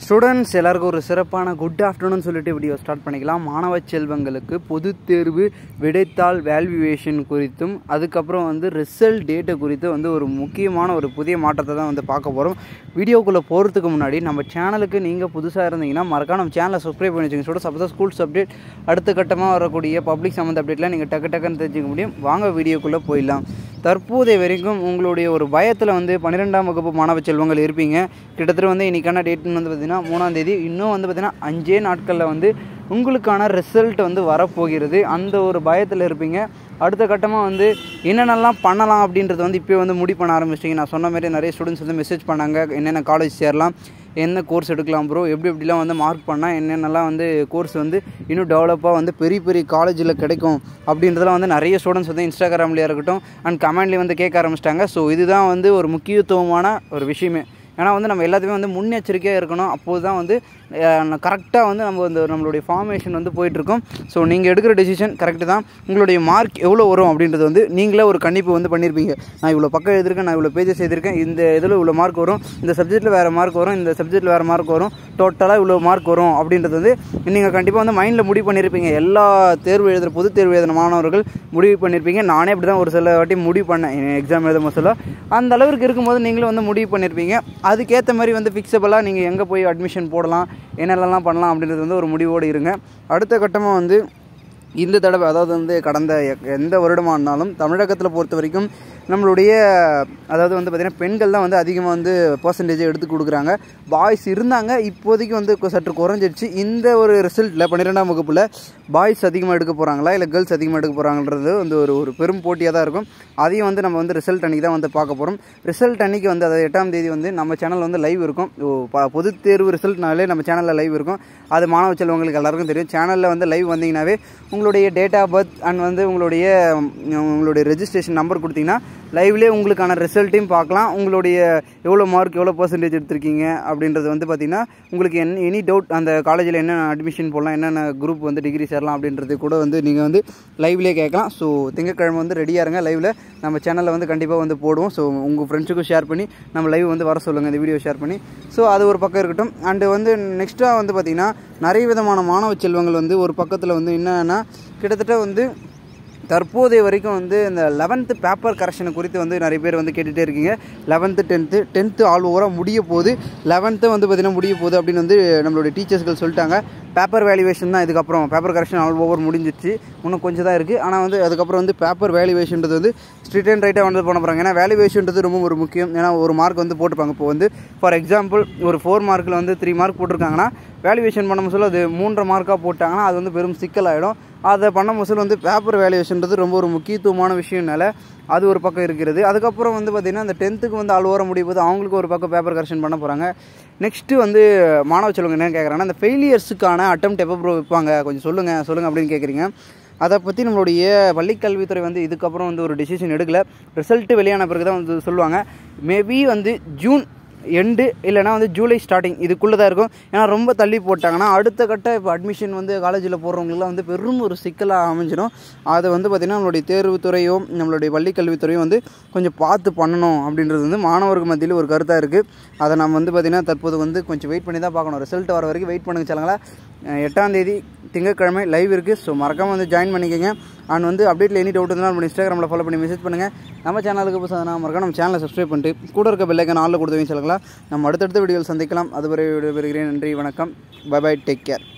students எல்லாருக்கும் ஒரு சிறப்பான குட் ஆஃப்டர்நூன் சொல்லிட்டு வீடியோ ஸ்டார்ட் பண்ணிக்கலாம் மாணவ செல்வங்களுக்கு பொதுத் தேர்வு விடைத்தாள் வேல்யூவேஷன் குறித்தும் அதுக்கப்புறம் வந்து ரிசல்ட் டேட்டை குறித்து வந்து ஒரு முக்கியமான ஒரு புதிய மாற்றத்தை தான் வந்து பார்க்க போகிறோம் வீடியோக்குள்ளே போகிறதுக்கு முன்னாடி நம்ம சேனலுக்கு நீங்கள் புதுசாக இருந்தீங்கன்னா மறக்காம நம்ம சேனலை சப்ஸ்கிரைப் பண்ணி வச்சுங்க ஸ்டூடெண்ட்ஸ் அப்போ தான் ஸ்கூல்ஸ் அப்டேட் அடுத்த கட்டமாக வரக்கூடிய பப்ளிக் சம்மந்த அப்டேட்லாம் நீங்கள் டக்கு டக்குன்னு தெரிஞ்சுக்க முடியும் வாங்க வீடியோக்குள்ளே போயிடலாம் தற்போதைய வரைக்கும் உங்களுடைய ஒரு பயத்தில் வந்து பன்னிரெண்டாம் வகுப்பு மாணவ செல்வங்கள் இருப்பீங்க கிட்டத்தட்ட வந்து இன்றைக்கான டேட்னு வந்து பார்த்திங்கன்னா மூணாம் தேதி இன்னும் வந்து பார்த்திங்கன்னா அஞ்சே நாட்களில் வந்து உங்களுக்கான ரிசல்ட் வந்து வரப்போகிறது அந்த ஒரு பயத்தில் இருப்பீங்க அடுத்த கட்டமாக வந்து என்னென்னலாம் பண்ணலாம் அப்படின்றது வந்து இப்போ வந்து முடிவு பண்ண ஆரம்பிச்சிட்டிங்க நான் சொன்ன மாதிரி நிறைய ஸ்டூடெண்ட்ஸ் வந்து மெசேஜ் பண்ணாங்க என்னென்ன காலேஜ் சேரலாம் என்ன கோர்ஸ் எடுக்கலாம் ப்ரோ எப்படி எப்படிலாம் வந்து மார்க் பண்ணால் என்னென்னலாம் வந்து கோர்ஸ் வந்து இன்னும் டெவலப்பாக வந்து பெரிய பெரிய காலேஜில் கிடைக்கும் அப்படின்றதெல்லாம் வந்து நிறைய ஸ்டூடெண்ட்ஸ் வந்து இன்ஸ்டாகிராம்லேயே இருக்கட்டும் அண்ட் கமெண்ட்லேயும் வந்து கேட்க ஆரம்பிச்சிட்டாங்க ஸோ இதுதான் வந்து ஒரு முக்கியத்துவமான ஒரு விஷயமே ஏன்னா வந்து நம்ம எல்லாத்துக்குமே வந்து முன்னெச்சரிக்கையாக இருக்கணும் அப்போது தான் வந்து கரெக்டாக வந்து நம்ம வந்து நம்மளுடைய ஃபார்மேஷன் வந்து போயிட்டுருக்கோம் ஸோ நீங்கள் எடுக்கிற டெசிஷன் கரெக்டு தான் உங்களுடைய மார்க் எவ்வளோ வரும் அப்படின்றது வந்து நீங்களே ஒரு கணிப்பு வந்து பண்ணியிருப்பீங்க நான் இவ்வளோ பக்கம் எழுதிருக்கேன் நான் இவ்வளோ பேஜஸ் எழுதிருக்கேன் இந்த இதில் இவ்வளோ மார்க் வரும் இந்த சப்ஜெக்ட்டில் வேறு மார்க் வரும் இந்த சப்ஜெக்ட்டில் வேறு மார்க் வரும் டோட்டலாக இவ்வளோ மார்க் வரும் அப்படின்றது வந்து நீங்கள் கண்டிப்பாக வந்து மைண்டில் முடிவு பண்ணியிருப்பீங்க எல்லா தேர்வு எழுதுகிற பொது தேர்வு எழுதின மாணவர்கள் முடிவு பண்ணியிருப்பீங்க நானே அப்படி தான் ஒரு சில வாட்டி முடிவு பண்ணேன் எக்ஸாம் எழுதும் சொல்ல அந்த அளவுக்கு இருக்கும்போது நீங்களும் வந்து முடிவு பண்ணியிருப்பீங்க அதுக்கேற்ற மாதிரி வந்து ஃபிக்ஸபிளாக நீங்கள் எங்கே போய் அட்மிஷன் போடலாம் என்னென்னலாம் பண்ணலாம் அப்படின்றது வந்து ஒரு முடிவோடு இருங்க அடுத்த கட்டமாக வந்து இந்த தடவை அதாவது வந்து கடந்த எ- எந்த வருடமாக இருந்தாலும் தமிழகத்தில் பொறுத்த வரைக்கும் நம்மளுடைய அதாவது வந்து பார்த்திங்கன்னா பெண்கள் தான் வந்து அதிகமாக வந்து பர்சன்டேஜ் எடுத்து கொடுக்குறாங்க பாய்ஸ் இருந்தாங்க இப்போதைக்கு வந்து கொ- சற்று குறைஞ்சிருச்சு இந்த ஒரு ரிசல்ட்டில் பன்னிரெண்டாம் வகுப்பில் பாய்ஸ் அதிகமாக எடுக்க போகிறாங்களா இல்லை கேர்ள்ஸ் அதிகமாக எடுக்க போகிறாங்கன்றது வந்து ஒரு ஒரு பெரும் போட்டியாக தான் இருக்கும் அதையும் வந்து நம்ம வந்து ரிசல்ட் அன்றைக்கி தான் வந்து பார்க்க போகிறோம் ரிசல்ட் அன்றைக்கி வந்து அதாவது எட்டாம் தேதி வந்து நம்ம சேனல் வந்து லைவ் இருக்கும் ஓ, ப- பொதுத் தேர்வு ரிசல்ட்னாலே நம்ம சேனலில் லைவ் இருக்கும் அது மாணவ செல்வங்களுக்கு எல்லாருக்கும் தெரியும் சேனலில் வந்து லைவ் வந்தீங்கன்னாவே உங்களுடைய டேட் ஆஃப் பர்த் அண்ட் வந்து உங்களுடைய ம், உங்களுடைய ரெஜிஸ்ட்ரேஷன் நம்பர் கொடுத்தீங்கன்னா லைவ்லேயே உங்களுக்கான ரிசல்ட்டையும் பார்க்கலாம் உங்களுடைய எவ்வளோ மார்க் எவ்வளோ பர்சன்டேஜ் எடுத்திருக்கீங்க அப்படின்றது வந்து பார்த்தீங்கன்னா உங்களுக்கு என் எனி டவுட் அந்த காலேஜில் என்னென்ன அட்மிஷன் போடலாம் என்னென்ன குரூப் வந்து டிகிரி சேரலாம் அப்படின்றது கூட வந்து நீங்கள் வந்து லைவ்லேயே கேட்கலாம் ஸோ திங்கட்கிழமை வந்து ரெடியாக இருங்க லைவில் நம்ம சேனலில் வந்து கண்டிப்பாக வந்து போடுவோம் ஸோ உங்கள் ஃப்ரெண்ட்ஸுக்கும் ஷேர் பண்ணி நம்ம லைவ் வந்து வர சொல்லுங்கள் இந்த வீடியோ ஷேர் பண்ணி ஸோ அது ஒரு பக்கம் இருக்கட்டும் அண்டு வந்து நெக்ஸ்ட்டாக வந்து பார்த்திங்கன்னா நிறைய விதமான மாணவ செல்வங்கள் வந்து ஒரு பக்கத்தில் வந்து என்னன்னா கிட்டத்தட்ட வந்து தற்போதைய வரைக்கும் வந்து இந்த லெவன்த்து பேப்பர் கரெக்ஷனை குறித்து வந்து நிறைய பேர் வந்து கேட்டுகிட்டே இருக்கீங்க லெவன்த்து டென்த்து டென்த்து ஆல் ஓவராக முடிய போகுது லெவன்த்து வந்து பார்த்திங்கன்னா முடிய போகுது அப்படின்னு வந்து நம்மளுடைய டீச்சர்ஸ்கள் சொல்லிட்டாங்க பேப்பர் வேல்யூவேஷன் தான் இதுக்கப்புறம் பேப்பர் கரெக்ஷன் ஆல் ஓவர் முடிஞ்சிச்சு இன்னும் கொஞ்சம் தான் இருக்குது ஆனால் வந்து அதுக்கப்புறம் வந்து பேப்பர் வேல்யூவேஷன்றது வந்து ஸ்ட்ரிட் அண்ட் ரைட்டாக வந்து பண்ண போகிறாங்க ஏன்னா வேல்யூவேஷன்றது ரொம்ப ஒரு முக்கியம் ஏன்னா ஒரு மார்க் வந்து போட்டுப்பாங்க இப்போ வந்து ஃபார் எக்ஸாம்பிள் ஒரு ஃபோர் மார்க்கில் வந்து த்ரீ மார்க் போட்டிருக்காங்கன்னா வேல்யூவேஷன் பண்ண சொல்ல அது மூன்றரை மார்க்காக போட்டாங்கன்னா அது வந்து பெரும் சிக்கலாயிடும் அதை பண்ண முசல் வந்து பேப்பர் வேல்யூவேஷன்றது ரொம்ப ஒரு முக்கியத்துவமான விஷயம்னால அது ஒரு பக்கம் இருக்கிறது அதுக்கப்புறம் வந்து பார்த்திங்கன்னா அந்த டென்த்துக்கு வந்து ஆள் ஓர முடியும் போது அவங்களுக்கு ஒரு பக்கம் பேப்பர் கரெக்ஷன் பண்ண போகிறாங்க நெக்ஸ்ட்டு வந்து மாணவ செல்வங்க என்ன கேட்குறாங்கன்னா அந்த ஃபெயிலியர்ஸுக்கான அட்டம் எப்போ ப்ரோ வைப்பாங்க கொஞ்சம் சொல்லுங்கள் சொல்லுங்கள் அப்படின்னு கேட்குறீங்க அதை பற்றி நம்மளுடைய பள்ளிக்கல்வித்துறை வந்து இதுக்கப்புறம் வந்து ஒரு டிசிஷன் எடுக்கல ரிசல்ட்டு வெளியான பிறகு தான் வந்து சொல்லுவாங்க மேபி வந்து ஜூன் எண்டு இல்லைனா வந்து ஜூலை ஸ்டார்டிங் இதுக்குள்ளே தான் இருக்கும் ஏன்னா ரொம்ப தள்ளி போட்டாங்கன்னா அடுத்த கட்ட இப்போ அட்மிஷன் வந்து காலேஜில் போடுறவங்களுக்குலாம் வந்து பெரும் ஒரு சிக்கலாக அமைஞ்சிடும் அதை வந்து பார்த்திங்கன்னா நம்மளுடைய தேர்வுத்துறையோ நம்மளுடைய பள்ளிக்கல்வித்துறையும் வந்து கொஞ்சம் பார்த்து பண்ணணும் அப்படின்றது வந்து மாணவர்கள் மத்தியில் ஒரு கருத்தாக இருக்குது அதை நம்ம வந்து பார்த்திங்கன்னா தற்போது வந்து கொஞ்சம் வெயிட் பண்ணி தான் பார்க்கணும் ரிசல்ட் வர வரைக்கும் வெயிட் பண்ணுங்க சொல்லுங்களா எட்டாம் தேதி திங்கட்கிழமை லைவ் இருக்குது ஸோ மறக்காமல் வந்து ஜாயின் பண்ணிக்கோங்க அண்ட் வந்து அப்டேட்டில் எனி டவுட் இருந்தாலும் நம்ம இன்ஸ்டாகிராமில் ஃபாலோ பண்ணி மெசேஜ் பண்ணுங்கள் நம்ம சேனலுக்கு புதுசாக மறக்காம நம்ம சேனலை சப்ஸ்கிரைப் பண்ணிட்டு கூட இருக்க பெல்லைக்கன் ஆளில் கொடுத்தவங்க சொல்லலாம் நம்ம அடுத்தடுத்த வீடியோவில் சந்திக்கலாம் அதுவரை விடைபெறுகிறேன் நன்றி வணக்கம் பை பை டேக் கேர்